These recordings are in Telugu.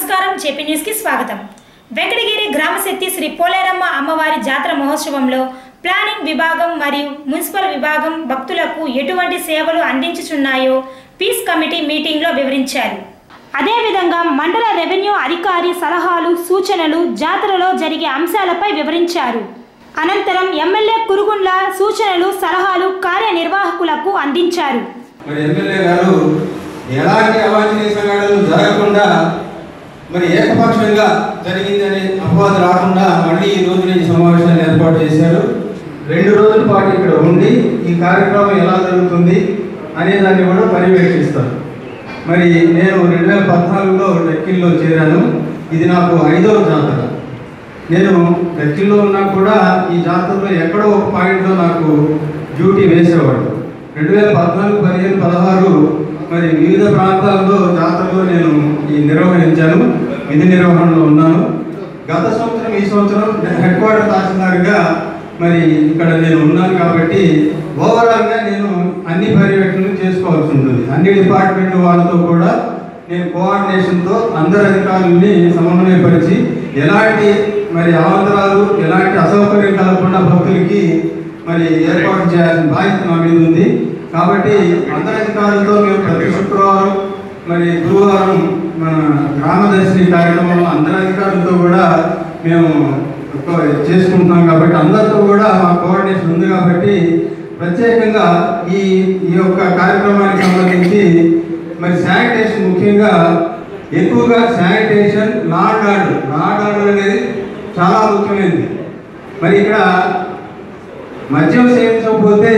నమస్కారం జేపీ న్యూస్ కి స్వాగతం వెంకటగిరి గ్రామశక్తి శ్రీ పోలేరమ్మ అమ్మవారి జాతర మహోత్సవంలో ప్లానింగ్ విభాగం మరియు మున్సిపల్ విభాగం భక్తులకు ఎటువంటి సేవలు అందించుచున్నాయో పీస్ కమిటీ మీటింగ్లో వివరించారు అదేవిధంగా మండల రెవెన్యూ అధికారి సలహాలు సూచనలు జాతరలో జరిగే అంశాలపై వివరించారు అనంతరం ఎమ్మెల్యే కురుగుండ్ల సూచనలు సలహాలు కార్యనిర్వాహకులకు అందించారు మరి ఎమ్మెల్యే గారు ఎలాంటి అవాంఛనీయ సంఘటనలు జరగకుండా మరి ఏకపక్షంగా జరిగిందనే అపవాదు రాకుండా మళ్ళీ ఈ రోజు ఈ సమావేశాన్ని ఏర్పాటు చేశారు రెండు రోజుల పాటు ఇక్కడ ఉండి ఈ కార్యక్రమం ఎలా జరుగుతుంది అనే దాన్ని కూడా పర్యవేక్షిస్తారు మరి నేను రెండు వేల పద్నాలుగులో డెక్కిల్లో చేరాను ఇది నాకు ఐదవ జాతర నేను డెక్కిల్లో ఉన్నా కూడా ఈ జాతరలో ఎక్కడో ఒక పాయింట్లో నాకు డ్యూటీ వేసేవాడు రెండు వేల పద్నాలుగు పదిహేను పదహారు మరి వివిధ ప్రాంతాల్లో జాతరలో నేను ఈ నిర్వహించాను విధి నిర్వహణలో ఉన్నాను గత సంవత్సరం ఈ సంవత్సరం హెడ్ క్వార్టర్ తహసీల్దార్గా మరి ఇక్కడ నేను ఉన్నాను కాబట్టి ఓవరాల్గా నేను అన్ని పర్యవేక్షణలు చేసుకోవాల్సి ఉంటుంది అన్ని డిపార్ట్మెంట్ వాళ్ళతో కూడా నేను కోఆర్డినేషన్తో అందరు అధికారుల్ని సమన్వయపరిచి ఎలాంటి మరి అవాంతరాలు ఎలాంటి అసౌకర్యం కలగకుండా భక్తులకి మరి ఏర్పాటు చేయాల్సిన బాధ్యత నా మీద ఉంది కాబట్టి అందరి అధికారులతో మేము ప్రతి శుక్రవారం మరి గురువారం మన గ్రామదర్శిని కార్యక్రమంలో అందరి అధికారులతో కూడా మేము ఒక చేసుకుంటున్నాం కాబట్టి అందరితో కూడా మా కోఆర్డినేషన్ ఉంది కాబట్టి ప్రత్యేకంగా ఈ ఈ యొక్క కార్యక్రమానికి సంబంధించి మరి శానిటేషన్ ముఖ్యంగా ఎక్కువగా sanitation law and order law and order అనేది చాలా ముఖ్యమైనది మరి ఇక్కడ మద్యం సేవించకపోతే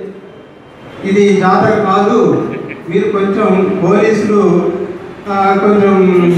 ఇది జాతర కాదు మీరు కొంచెం పోలీసులు ఆ, కొంచెం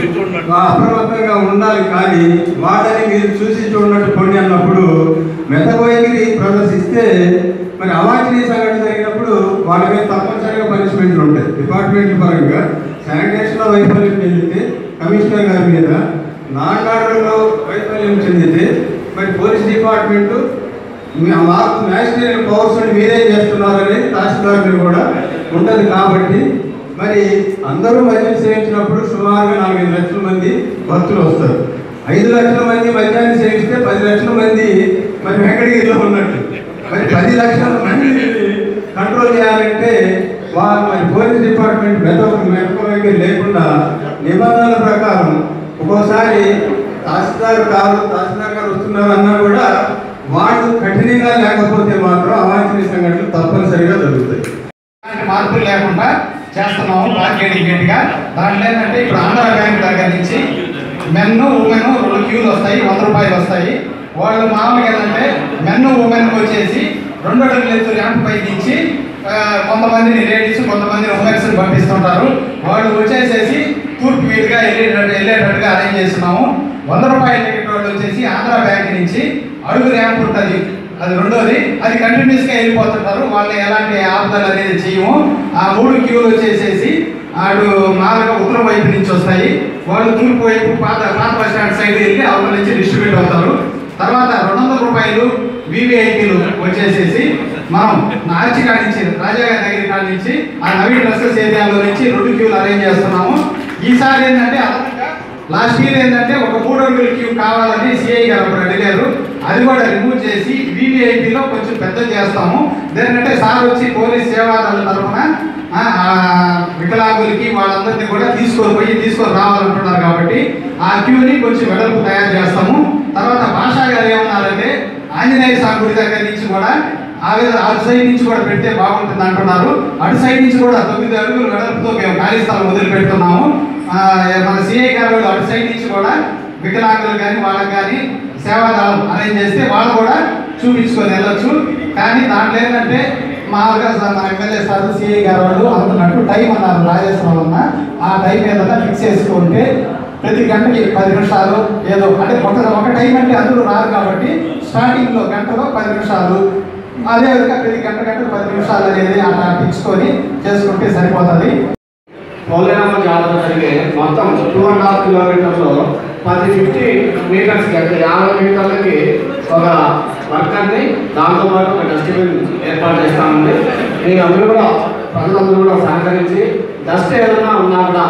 అప్రమత్తంగా ఉండాలి కానీ వాటిని మీరు చూసి చూడనట్టు పొండి అన్నప్పుడు మెతగోయగిరి ప్రదర్శిస్తే మరి అవాంఛనీయ సంఘటన జరిగినప్పుడు వాళ్ళ మీద తప్పనిసరిగా పనిష్మెంట్లు ఉంటాయి డిపార్ట్మెంట్ పరంగా శానిటేషన్లో వైఫల్యం చెందితే కమిషనర్ గారి మీద నాన్ ఆర్డర్లో వైఫల్యం చెందితే మరి పోలీస్ డిపార్ట్మెంట్ మీ- మాకు న్యాషనల్ పవర్స్ మీరేం చేస్తున్నారు అనేది తహసీల్దార్ మీద కూడా ఉంటుంది కాబట్టి మరి అందరూ మద్యం సేవించినప్పుడు సుమారుగా నాలుగైదు లక్షల మంది భక్తులు వస్తారు ఐదు లక్షల మంది మద్యాన్ని సేవిస్తే పది లక్షల మంది మరి వెంకటగిరిలో ఉన్నట్టు మరి పది లక్షల మందిని కంట్రోల్ చేయాలంటే వాళ్ళు మరి పోలీస్ డిపార్ట్మెంట్ మెదక్ మెదక్ లేకుండా నిబంధనల ప్రకారం ఒక్కోసారి తహసీల్దార్ కాదు తహసీల్దార్ గారు వస్తున్నారు అన్నా కూడా వాళ్ళు కఠినంగా లేకపోతే మాత్రం అవాంఛనీయ సంఘటనలు తప్పనిసరిగా జరుగుతాయి ఎలాంటి మార్పులు లేకుండా చేస్తున్నాము బార్గెనింగ్ గా దాంట్లో ఏంటంటే ఇప్పుడు ఆంధ్ర బ్యాంక్ దగ్గర నుంచి మెన్ ఉమెన్ రెండు క్యూలు వస్తాయి వంద రూపాయలు వస్తాయి వాళ్ళు మామూలుగా ఏంటంటే మెన్ ఉమెన్ వచ్చేసి రెండు అడుగులు ఎత్తు ర్యాంప్ పై దించి ఆ, కొంతమందిని లేడీస్ కొంతమందిని ఉమెన్స్ పంపిస్తుంటారు వాళ్ళు వచ్చేసేసి తూర్పు మీదుగా వెళ్ళేటట్టు వెళ్ళేటట్టుగా అరేంజ్ చేస్తున్నాము వంద రూపాయల టికెట్ వాళ్ళు వచ్చేసి ఆంధ్ర బ్యాంక్ నుంచి అడుగు ర్యాంప్ ఉంటుంది అది రెండోది అది కంటిన్యూస్ గా వెళ్ళిపోతుంటారు వాళ్ళని ఎలాంటి ఆపదలు అనేది చేయము ఆ మూడు క్యూలు వచ్చేసేసి ఆడు మామూలుగా ఉత్తరం వైపు నుంచి వస్తాయి వాళ్ళు తూర్పు వైపు పాత పాత బస్ స్టాండ్ సైడ్ వెళ్ళి అవతల నుంచి డిస్ట్రిబ్యూట్ అవుతారు తర్వాత రెండు వందల రూపాయలు వివిఐపీలు వచ్చేసేసి మనం నార్చి కాడి నుంచి రాజాగారి దగ్గర కాడి నుంచి ఆ నవీన్ డ్రెస్సెస్ ఏరియాలో నుంచి రెండు క్యూలు అరేంజ్ చేస్తున్నాము ఈసారి ఏంటంటే అదనంగా లాస్ట్ ఇయర్ ఏంటంటే ఒక మూడు అడుగుల క్యూ కావాలని సిఐ గారు అప్పుడు అడిగారు అది కూడా రిమూవ్ చేసి వివిఐపిలో కొంచెం పెద్ద చేస్తాము దేనికంటే సార్ వచ్చి పోలీస్ సేవాదాల తరఫున ఆ, ఆ, వికలాంగులకి వాళ్ళందరినీ కూడా తీసుకొని పోయి తీసుకొని రావాలంటున్నారు కాబట్టి ఆ క్యూని కొంచెం వెడల్పు తయారు చేస్తాము తర్వాత భాషా గారు ఏమన్నారంటే ఆంజనేయ స్వామి గుడి దగ్గర నుంచి కూడా ఆ విధంగా అటు సైడ్ నుంచి కూడా పెడితే బాగుంటుంది అంటున్నారు అటు సైడ్ నుంచి కూడా తొమ్మిది అడుగులు వెడల్పుతో మేము ఖాళీ స్థలం వదిలి పెడుతున్నాము ఆ, మన సిఐ గారు వాళ్ళు అటు సైడ్ నుంచి కూడా వికలాంగులు కానీ వాళ్ళకి కానీ సేవాదళం అరేంజ్ చేస్తే వాళ్ళు కూడా చూపించుకొని వెళ్ళొచ్చు కానీ దాంట్లో ఏంటంటే మామూలుగా స- మన ఎమ్మెల్యే సార్ సిఐ గారు వాళ్ళు అనుకున్నట్టు టైం అన్నారు రాజేశ్వరం అన్న ఆ టైం ఏదైనా ఫిక్స్ చేసుకుంటే ప్రతి గంటకి పది నిమిషాలు ఏదో అంటే ఒక ఒక టైం అంటే అందరూ రారు కాబట్టి స్టార్టింగ్లో గంటలో పది నిమిషాలు అదే విధంగా ప్రతి గంట గంట పది నిమిషాలు అనేది అలా పిచ్చుకొని చేసుకుంటే సరిపోతుంది పౌర్ణమ జాతర జరిగే మొత్తం టూ అండ్ హాఫ్ కిలోమీటర్లో పది ఫిఫ్టీ మీటర్స్కి అంటే యాభై మీటర్లకి ఒక వర్కర్ని దాంతోపాటు ఒక డస్ట్బిన్ ఏర్పాటు చేస్తామండి మీరు అందరూ కూడా ప్రజలందరూ కూడా సహకరించి డస్ట్ ఏదైనా ఉన్నా కూడా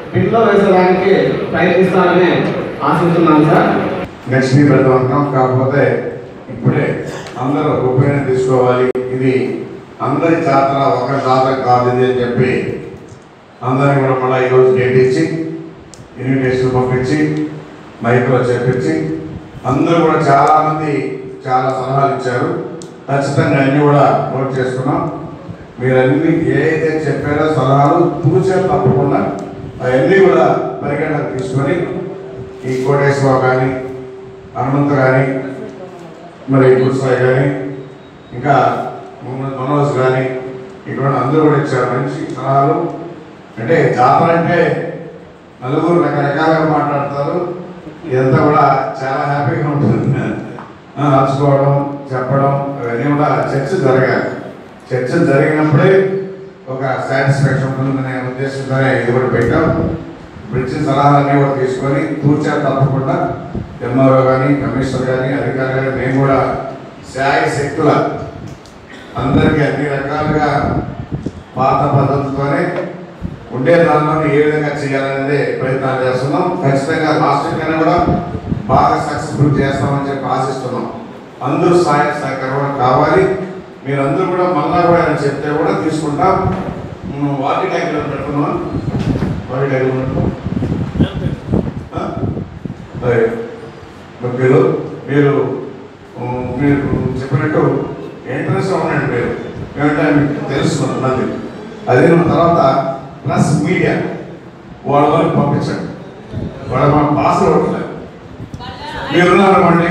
బిల్లో వేసేదానికి ప్రయత్నిస్తారని ఆశిస్తున్నాను సార్ నెక్స్ట్ వీక్ వెళ్దాం అనుకున్నాం కాకపోతే ఇప్పుడే అందరూ ఉపయోగం తీసుకోవాలి ఇది అందరి జాతర ఒక జాతర కాదు ఇది అని చెప్పి అందరినీ కూడా మళ్ళీ ఈరోజు డేట్ ఇచ్చి ఇన్విటేషన్ పంపించి మైక్లో చెప్పించి అందరూ కూడా చాలా మంది చాలా సలహాలు ఇచ్చారు ఖచ్చితంగా అన్నీ కూడా నోట్ చేసుకున్నాం మీరు అన్ని ఏ అయితే చెప్పారో సలహాలు తూచే తప్పకుండా అవన్నీ కూడా పరిగణనకు తీసుకొని ఈ కోటేశ్వరరావు కానీ హనుమంత్ కానీ మరి గురుసాయి కానీ ఇంకా మొహమ్మద్ మనోజ్ కానీ ఇక్కడ ఉన్న అందరూ కూడా ఇచ్చారు మంచి సలహాలు అంటే జాతర అంటే నలుగురు రకరకాలుగా మాట్లాడతారు ఇదంతా కూడా చాలా హ్యాపీగా ఉంటుంది ఆ, అరుచుకోవడం చెప్పడం అవన్నీ కూడా చర్చ జరగాలి చర్చ జరిగినప్పుడే ఒక సాటిస్ఫాక్షన్ ఉంటుందనే ఉద్దేశంతోనే ఇది కూడా పెట్టాం ఇప్పుడు ఇచ్చిన సలహాలన్నీ కూడా తీసుకొని తూర్చా తప్పకుండా ఎంఆర్ఓ కానీ కమిషనర్ కానీ అధికారులు కానీ మేము కూడా శాయ శక్తుల అందరికీ అన్ని రకాలుగా పాత పద్ధతితోనే ఉండే దానిలో ఏ విధంగా చేయాలనేది ప్రయత్నాలు చేస్తున్నాం ఖచ్చితంగా లాస్ట్ కన్నా కూడా బాగా సక్సెస్ఫుల్ చేస్తామని చెప్పి ఆశిస్తున్నాం అందరూ సహాయ సహకారం కూడా కావాలి మీరందరూ కూడా మళ్ళా కూడా ఆయన చెప్తే కూడా తీసుకుంటాం మనం వాటి ట్యాంకులో పెట్టుకున్నాం వాటి ట్యాంకులో పెట్టుకున్నాం ఆ? సరే. మీరు మీరు ఉమ్, మీరు చెప్పినట్టు ఎంట్రన్స్ ఉండండి మీరు ఏమంటే మీకు తెలుసు మంది అదే మన తర్వాత ప్లస్ మీడియా వాళ్ళ వరకు పంపించండి వాళ్ళ మన పాసలు కొట్టలేదు మీరు ఉన్నారనుకోండి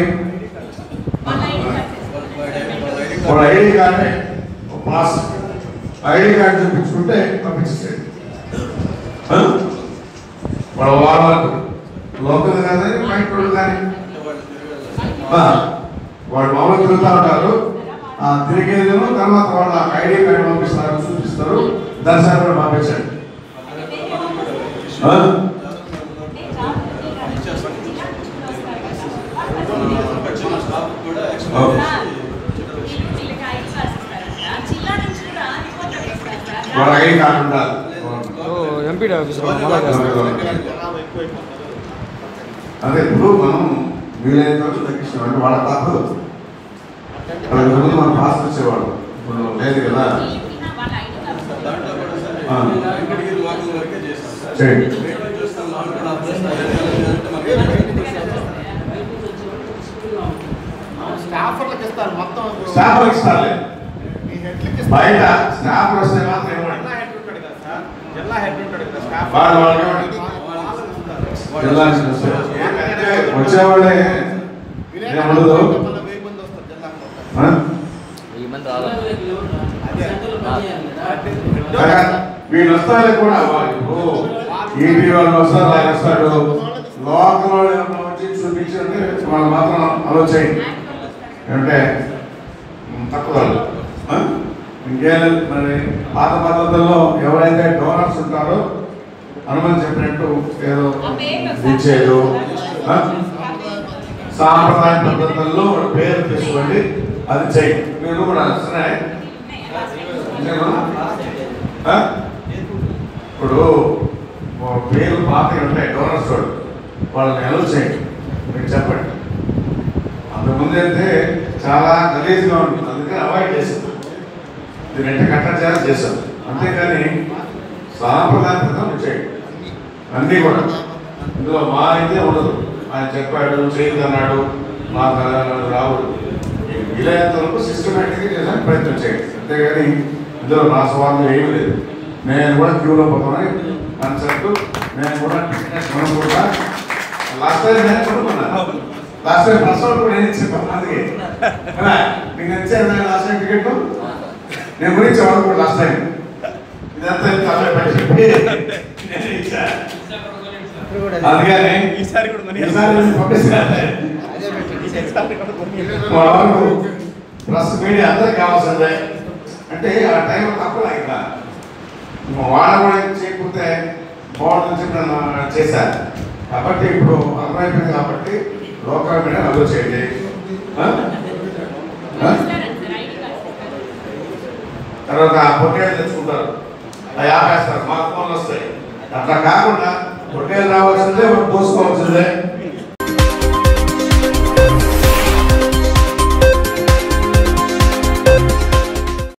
వాళ్ళ ID card pass ID card చూపించుకుంటే పంపించేసేయండి ఆ? వాళ్ళ వాళ్ళ వరకు లోకల్ కానీ బయట వాళ్ళు కానీ ఆ, వాళ్ళు మామూలు తిరుగుతూ ఉంటారు ఆ తిరిగేదేమో తర్వాత వాళ్ళ ఐడి కార్డు పంపిస్తారు చూపిస్తారు దర్శనం కూడా పంపించండి ఆ? ఓకే. వాళ్ళ ఐడి కార్డు ఉండాలి ఎంపీడీ ఆఫీసర్ అదే ఇప్పుడు మనం వీలైనంత వరకు తగ్గించాం అంటే వాళ్ళ తప్పదు వాళ్ళకి ముందు మనం పాస్ వచ్చేవాడు ఇప్పుడు లేదు కదా ఆ, చేయండి స్టాఫర్లకు ఇస్తారు మొత్తం స్టాఫ్ ఇస్తారులే మీ హెడ్లకి బయట స్టాఫ్ వస్తే మాత్రం ఇవ్వండి జిల్లా హెడ్ ఉంటాడు కదా సార్ జిల్లా హెడ్ ఉంటాడు కదా స్టాఫ్ వాళ్ళు వాళ్ళకి ఇవ్వండి జిల్లా నుంచి వస్తే. వచ్చేవాళ్ళే ఏం ఉండదు వెయ్యి మంది వస్తారు జిల్లాకు ఆ? కదా, వీళ్ళు వస్తారు కూడా వాళ్ళు ఈపీ వాళ్ళు వస్తారు వాళ్ళు వస్తాడు లోకల్ వాళ్ళు ఎవరైనా వచ్చి చూపించండి వాళ్ళు మాత్రం అలో చేయండి ఏమంటే ఉమ్, తక్కువ వాళ్ళు ఆ? ఇంకేం లేదు, మరి పాత పద్ధతుల్లో ఎవరైతే డోనర్స్ ఉంటారో హనుమాన్ చెప్పినట్టు ఏదో ఇచ్చేదో ఆ? సాంప్రదాయ పద్ధతుల్లో ఒక పేరు తీసుకోండి అది చేయండి మీరు కూడా వస్తున్నాయి నిజమా? ఆ? ఇప్పుడు ఓ పేరు పాత ఉంటాయి డోనర్స్ వాళ్ళు వాళ్ళని ఎలా చేయండి మీరు చెప్పండి అంతకుముందు అయితే చాలా గలీజ్గా ఉంటుంది అందుకని అవాయిడ్ చేసాం ఇది వెంట కట్టడి చేయాలి చేసాం అంతేగాని సాంప్రదాయ ప్రకారం చేయండి అన్నీ కూడా ఇందులో మా అయితే ఉండదు ఆయన చెప్పాడు చేయదు అన్నాడు మా రావుడు వీలైనంత వరకు సిస్టమేటిక్గా చేసాను ప్రయత్నం చేయండి అంతేగాని ఇందులో నా స్వార్థం ఏమీ లేదు నేను కూడా క్యూలో పోతాను కన్సెప్ట్ నేను కూడా టికెట్ కొనుక్కుంటా లాస్ట్ టైం నేను కొనుక్కున్నాను లాస్ట్ టైం ఫస్ట్ కూడా నేను ఇచ్చాను అందుకే కదా? నీకు నచ్చాను లాస్ట్ టైం టికెట్ నేను గురించి వాడుకోండి లాస్ట్ టైం ఇదంతా ఇంత అలా చెప్పి నేను ఇచ్చాను అందుకని ఈసారి కూడా మరి ఈసారి నేను పంపిస్తాను మా వాళ్ళు ప్లస్ మీడియా అందరికి కావాల్సిందే అంటే ఆ టైం తక్కువ ఇంకా వాళ్ళ కూడా చేయకపోతే బాగుంటుంది చెప్పి నన్ను చేశారు కాబట్టి ఇప్పుడు అర్థమైపోయింది కాబట్టి లోకల్ మీడియా అలో చేయండి ఆ? ఆ? తర్వాత పొట్టేళ్ళు తెచ్చుకుంటారు అవి ఆపేస్తారు మాకు ఫోన్లు వస్తాయి అట్లా కాకుండా పొట్టేలు రావాల్సిందే మనం పోసుకోవాల్సిందే